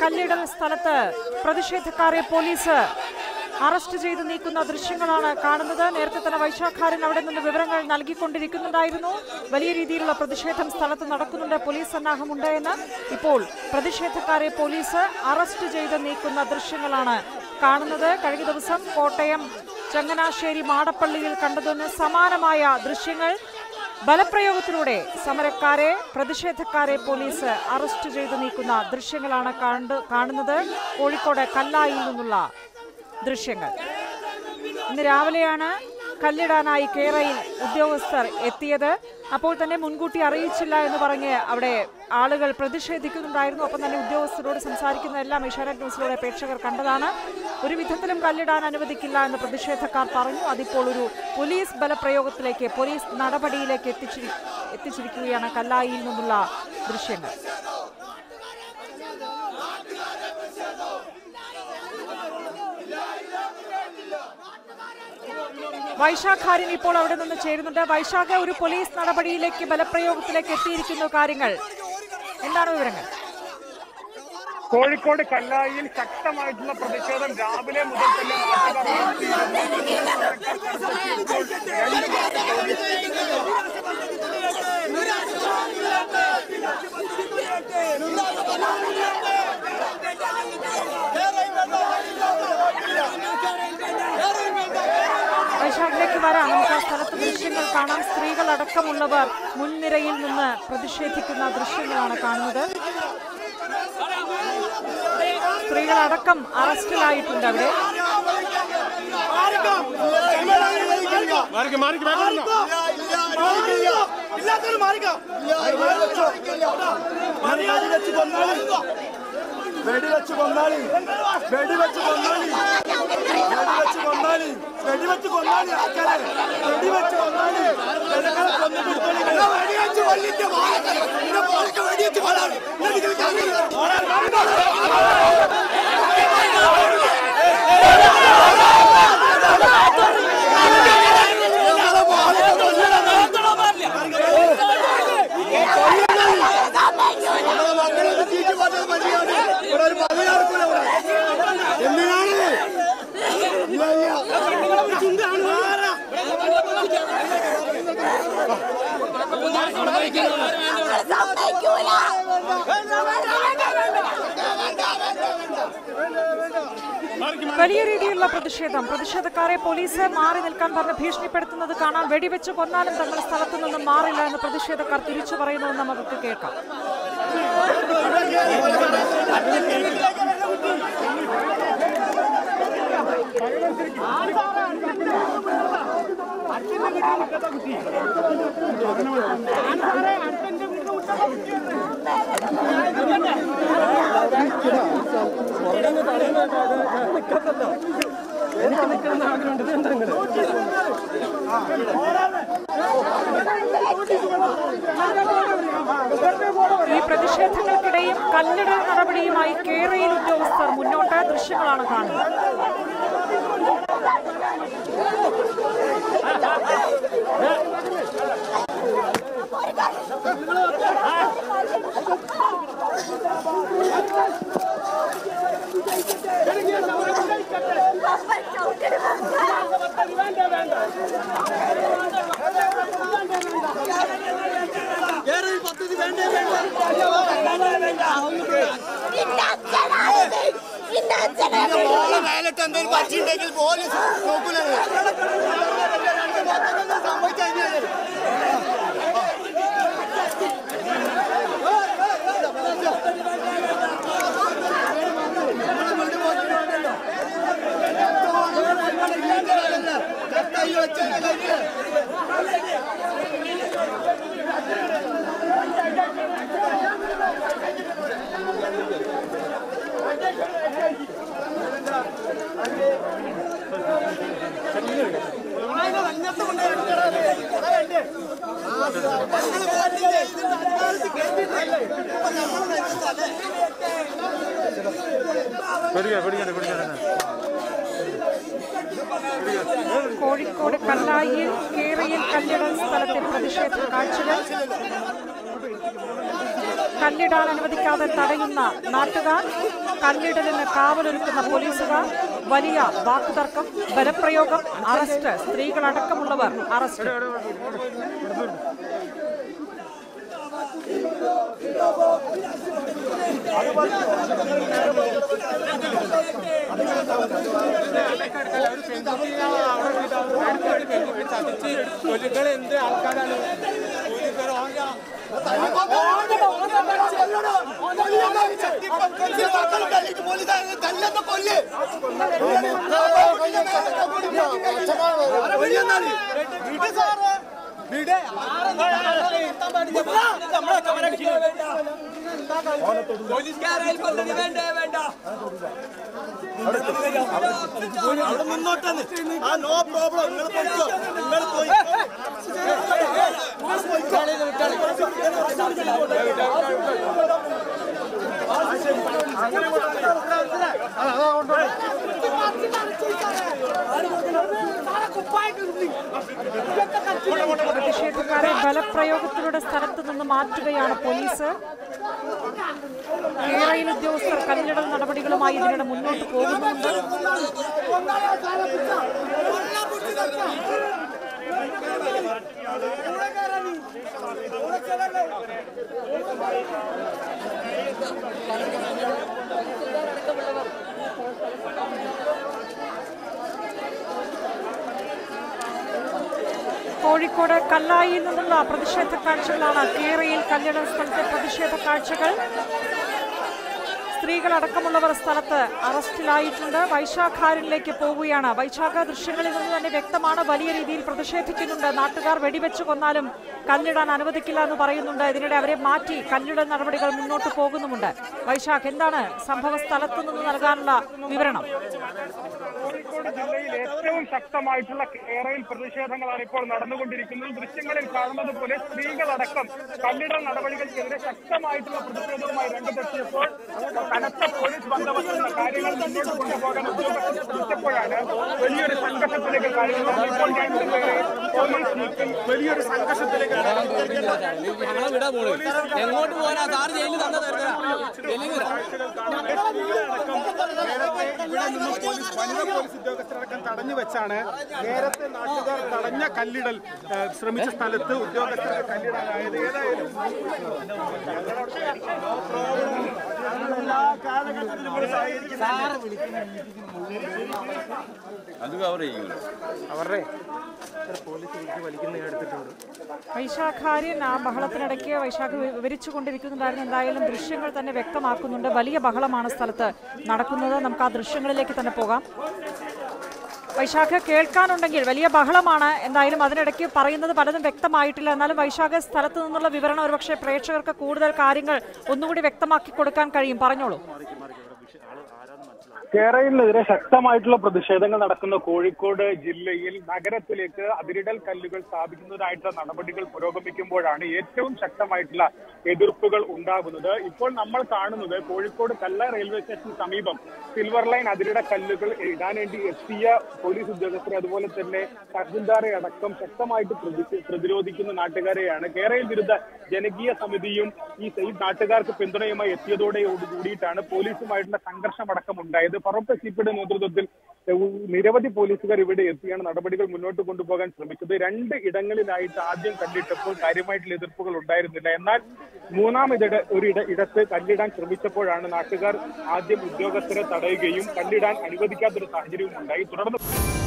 കല്ലിടൽ സ്ഥലത്ത് പ്രതിഷേധക്കാരെ police arrest ചെയ്ത് നീക്കുന്ന ദൃശ്യങ്ങളാണ് കാണുന്നത് നേരത്തെ തന്നെ വൈശാഖാരൻ അവിടെ നിന്ന് വിവരങ്ങൾ നൽകിക്കൊണ്ടിരിക്കുന്നുണ്ടായിരുന്നു വലിയ രീതിയിലുള്ള പ്രതിഷേധം സ്ഥലത്ത് നടക്കുന്നുണ്ട് പോലീസ് സന്നാഹമുണ്ട് എന്ന് ഇപ്പോൾ പ്രതിഷേധക്കാരെ പോലീസ് അറസ്റ്റ് ചെയ്ത് നീക്കുന്ന ദൃശ്യങ്ങളാണ് കാണുന്നത് കഴിഞ്ഞ ദിവസം കോട്ടയം ചങ്ങനാശ്ശേരി മാടപ്പള്ളിയിൽ കണ്ടതിന് സമാനമായ ദൃശ്യങ്ങൾ ബലപ്രയോഗത്തിലൂടെ സമരക്കാരെ പ്രതിഷേധക്കാരെ പോലീസ് അറസ്റ്റ് ചെയ്ത് നീക്കുന്ന ദൃശ്യങ്ങളാണ് കണ്ട് കാണുന്നത് കോഴിക്കോട് കല്ലായിൽ നിന്നുള്ള ദൃശ്യങ്ങൾ ഇന്ന് രാവിലെയാണ് കല്ലിടാനായി കേരയിൽ ഉദ്യോഗസ്ഥർ എത്തിയത് അപ്പോൾ തന്നെ മുൻകൂട്ടി അറിയിച്ചില്ല എന്ന് പറഞ്ഞ് അവിടെ ആളുകൾ പ്രതിഷേധിക്കുന്നുണ്ടായിരുന്നു ഒപ്പം തന്നെ ഉദ്യോഗസ്ഥരോട് സംസാരിക്കുന്നതെല്ലാം ഏഷ്യാനെറ്റ് ന്യൂസിലൂടെ പ്രേക്ഷകർ കണ്ടതാണ് ഒരു വിധത്തിലും കല്ലിടാൻ അനുവദിക്കില്ല എന്ന് പ്രതിഷേധക്കാർ പറഞ്ഞു അതിപ്പോൾ ഒരു പോലീസ് ബലപ്രയോഗത്തിലേക്ക് പോലീസ് നടപടിയിലേക്ക് എത്തിച്ചിരി എത്തിച്ചിരിക്കുകയാണ് കല്ലായിയിൽ നിന്നുള്ള ദൃശ്യങ്ങൾ വൈശാഖാരിൻ ഇപ്പോൾ അവിടെ നിന്ന് ചേരുന്നുണ്ട് വൈശാഖ ഒരു പോലീസ് നടപടിയിലേക്ക് ബലപ്രയോഗത്തിലേക്ക് എത്തിയിരിക്കുന്നു കാര്യങ്ങൾ എന്താണ് വിവരങ്ങൾ കോഴിക്കോട് കല്ലായിയിൽ ശക്തമായിട്ടുള്ള പ്രതിഷേധം രാവിലെ മുതൽ തന്നെ നാട്ടുകാർ നടത്തിയിരുന്നു. വൈശാഖിലേക്ക് വരാം നമുക്ക് ആ സ്ഥലത്ത് ദൃശ്യങ്ങൾ കാണാം സ്ത്രീകൾ അടക്കമുള്ളവർ മുൻനിരയിൽ നിന്ന് പ്രതിഷേധിക്കുന്ന ദൃശ്യങ്ങളാണ് കാണുന്നത് സ്ത്രീകളടക്കം അറസ്റ്റിലായിട്ടുണ്ട് അവിടെ മാറിക്ക്, മാറിക്ക്, back വന്നോ. വെടിവെച്ച് കൊന്നാളി വെടിവെച്ച് കൊന്നാളി വെടിവെച്ച് കൊന്നാളി വെടിവെച്ച് കൊന്നാളി ആൾക്കാരെ വെടിവെച്ച് കൊന്നാളി ജനങ്ങളെ കൊന്നു പിടിച്ചോളി വെടിവെച്ച് കൊല്ലിന്റെ വെടിവെച്ച് കൊന്നാളി ഇവിടെ ഒരു പദവി നടക്കൂല ഇവിടെ എന്തിനാണ് ഇല്ല ഇല്ല വലിയ രീതിയിലുള്ള പ്രതിഷേധം പ്രതിഷേധക്കാരെ പോലീസ് മാറി നിൽക്കാൻ പറഞ്ഞ് ഭീഷണിപ്പെടുത്തുന്നത് കാണാൻ വെടിവെച്ച് കൊന്നാലും തങ്ങൾ സ്ഥലത്തു നിന്നും മാറില്ല എന്ന് പ്രതിഷേധക്കാർ തിരിച്ചു പറയുന്നത് നമുക്ക് കേൾക്കാം ഈ പ്രതിഷേധങ്ങൾക്കിടെയും കല്ലിടൽ നടപടിയുമായി കേരയിൽ ഉദ്യോഗസ്ഥർ മുന്നോട്ട് ദൃശ്യങ്ങളാണ് കാണുന്നത് മോളെ മേലിട്ട് എന്തെങ്കിലും പറ്റിയുണ്ടെങ്കിൽ പോലീസ് നോക്കൂലേ സംഭവിച്ചു കഴിഞ്ഞാൽ പേടിക്കാ, പേടിക്കണ്ട, പേടിക്കണ്ട. കോഴിക്കോട് കല്ലായിൽ കേരയിൽ കല്ലിടൽ സ്ഥലത്തെ പ്രതിഷേധ കാഴ്ചകൾ കല്ലിടാൻ അനുവദിക്കാതെ തടയുന്ന നാട്ടുകാർ കല്ലിടലിന് കാവലൊരുക്കുന്ന പോലീസുകാർ വലിയ വാക്കുതർക്കം ബലപ്രയോഗം അറസ്റ്റ് സ്ത്രീകളടക്കമുള്ളവർ അറസ്റ്റ് കൊല്ലുകൾ എന്ത് ആൾക്കാരാണ് പോലീസുകാരായി കൊല്ലണി വേണ്ടേ വേണ്ട അവിടെ നിന്നോട്ടെന്ന് ആ നോ പ്രോബ്ലം നിങ്ങൾ പോയിക്കോ നിങ്ങൾ പോയി പ്രതിഷേധക്കാരെ ബലപ്രയോഗത്തിലൂടെ സ്ഥലത്ത് നിന്ന് മാറ്റുകയാണ് പോലീസ് കേരളയിൽ ഉദ്യോഗസ്ഥർ കല്ലിടൽ നടപടികളുമായി ഇതിനിടെ മുന്നോട്ട് പോകുന്നുണ്ട് കോഴിക്കോട് കല്ലായിയിൽ നിന്നുള്ള പ്രതിഷേധ കാഴ്ചകളാണ് കേരയിൽ കല്ലിടൽ സ്ഥലത്തെ പ്രതിഷേധ കാഴ്ചകൾ സ്ത്രീകളടക്കമുള്ളവർ സ്ഥലത്ത് അറസ്റ്റിലായിട്ടുണ്ട് വൈശാഖാരനിലേക്ക് പോവുകയാണ് വൈശാഖ ദൃശ്യങ്ങളിൽ നിന്ന് തന്നെ വ്യക്തമാണ് വലിയ രീതിയിൽ പ്രതിഷേധിക്കുന്നുണ്ട് നാട്ടുകാർ വെടിവെച്ച് കൊന്നാലും കല്ലിടാൻ അനുവദിക്കില്ല എന്ന് പറയുന്നുണ്ട് ഇതിനിടെ അവരെ മാറ്റി കല്ലിടൽ നടപടികൾ മുന്നോട്ട് പോകുന്നുമുണ്ട് വൈശാഖ് എന്താണ് സംഭവ സ്ഥലത്തു നിന്ന് നൽകാനുള്ള വിവരണം കോഴിക്കോട് ജില്ലയിൽ ഏറ്റവും ശക്തമായിട്ടുള്ള കേരളയിൽ പ്രതിഷേധങ്ങളാണ് ഇപ്പോൾ നടന്നുകൊണ്ടിരിക്കുന്നത് ദൃശ്യങ്ങളിൽ കാണുന്നത് പോലെ സ്ത്രീകളടക്കം കല്ലിടൽ നടപടികൾക്കെതിരെ ശക്തമായിട്ടുള്ള പ്രതിഷേധവുമായി രംഗത്തെത്തിയപ്പോൾ കനത്ത പോലീസ് ബന്ധപ്പെട്ടുള്ള കാര്യങ്ങൾ മുന്നോട്ട് കൊണ്ടുപോകാൻ ഉദ്യോഗസ്ഥർ ശ്രമിച്ചപ്പോഴാണ് വലിയൊരു സംഘർഷത്തിലേക്ക് കാര്യങ്ങൾ നടന്നത്. ഇപ്പോൾ രണ്ടുപേരെ പോലീസ് നീക്കി വലിയൊരു സംഘർഷത്തിലേക്ക് ഞങ്ങളെ വിടാ പോള് എങ്ങോട്ട് പോകാനാ സാറ് ജയിലിൽ തന്നെ തരുന്നതാ ജയിലിൽ വിടാം. ഇവിടെ നിന്ന് പോലീസ് വനിതാ പോലീസ് ഉദ്യോഗസ്ഥരടക്കം തടഞ്ഞു വെച്ചാണ് നേരത്തെ നാട്ടുകാർ തടഞ്ഞ കല്ലിടൽ ഏഹ്, ശ്രമിച്ച സ്ഥലത്ത് ഉദ്യോഗസ്ഥർക്ക് കല്ലിടാനായത് ഏതായാലും എല്ലാ കാലഘട്ടത്തിലും ഇവിടെ സഹകരിക്കുന്നുണ്ട്. അത് കവർ ചെയ്യൂല അവരുടെ പോലീസ് വലിക്കുന്ന എടുത്തിട്ടുണ്ട് വൈശാഖാര്യൻ ആ ബഹളത്തിനിടയ്ക്ക് വൈശാഖ് വി- വിവരിച്ചുകൊണ്ടിരിക്കുന്നുണ്ടായിരുന്നു എന്തായാലും ദൃശ്യങ്ങൾ തന്നെ വ്യക്തമാക്കുന്നുണ്ട് വലിയ ബഹളമാണ് സ്ഥലത്ത് നടക്കുന്നത് നമുക്ക് ആ ദൃശ്യങ്ങളിലേക്ക് തന്നെ പോകാം വൈശാഖ് കേൾക്കാനുണ്ടെങ്കിൽ വലിയ ബഹളമാണ് എന്തായാലും അതിനിടയ്ക്ക് പറയുന്നത് പലതും വ്യക്തമായിട്ടില്ല എന്നാലും വൈശാഖ സ്ഥലത്ത് നിന്നുള്ള വിവരണം ഒരുപക്ഷെ പ്രേക്ഷകർക്ക് കൂടുതൽ കാര്യങ്ങൾ ഒന്നുകൂടി വ്യക്തമാക്കി കൊടുക്കാൻ കഴിയും പറഞ്ഞോളൂ കേരളത്തിനെതിരെ ശക്തമായിട്ടുള്ള പ്രതിഷേധങ്ങൾ നടക്കുന്ന കോഴിക്കോട് ജില്ലയിൽ നഗരത്തിലേക്ക് അതിരിടൽ കല്ലുകൾ സ്ഥാപിക്കുന്നതായിട്ടുള്ള നടപടികൾ പുരോഗമിക്കുമ്പോഴാണ് ഏറ്റവും ശക്തമായിട്ടുള്ള എതിർപ്പുകൾ ഉണ്ടാകുന്നത് ഇപ്പോൾ നമ്മൾ കാണുന്നത് കോഴിക്കോട് കല്ല റെയിൽവേ സ്റ്റേഷന് സമീപം സിൽവർ ലൈൻ അതിരിട കല്ലുകൾ ഇടാൻ വേണ്ടി എത്തിയ പോലീസ് ഉദ്യോഗസ്ഥരെ അതുപോലെ തന്നെ തഹസിൽദാരെ അടക്കം ശക്തമായിട്ട് പ്രതി- പ്രതിരോധിക്കുന്ന നാട്ടുകാരെയാണ് കേരള വിരുദ്ധ ജനകീയ സമിതിയും ഈ ഈ നാട്ടുകാർക്ക് പിന്തുണയുമായി എത്തിയതോടെ കൂടിയിട്ടാണ് പോലീസുമായിട്ടുള്ള സംഘർഷം അടക്കം ഉണ്ടായത് ഫറൂഖ് സിപ്പിയുടെ നേതൃത്വത്തിൽ ഏഹ്, നിരവധി പോലീസുകാർ ഇവിടെ എത്തിയാണ് നടപടികൾ മുന്നോട്ട് കൊണ്ടുപോകാൻ ശ്രമിച്ചത് രണ്ട് ഇടങ്ങളിലായിട്ട് ആദ്യം കല്ലിട്ടപ്പോൾ കാര്യമായിട്ടുള്ള എതിർപ്പുകൾ ഉണ്ടായിരുന്നില്ല എന്നാൽ മൂന്നാം ഇട ഒരു ഇട ഇടത്ത് കല്ലിടാൻ ശ്രമിച്ചപ്പോഴാണ് നാട്ടുകാർ ആദ്യം ഉദ്യോഗസ്ഥരെ തടയുകയും കല്ലിടാൻ അനുവദിക്കാത്തൊരു സാഹചര്യവും ഉണ്ടായി തുടർന്ന്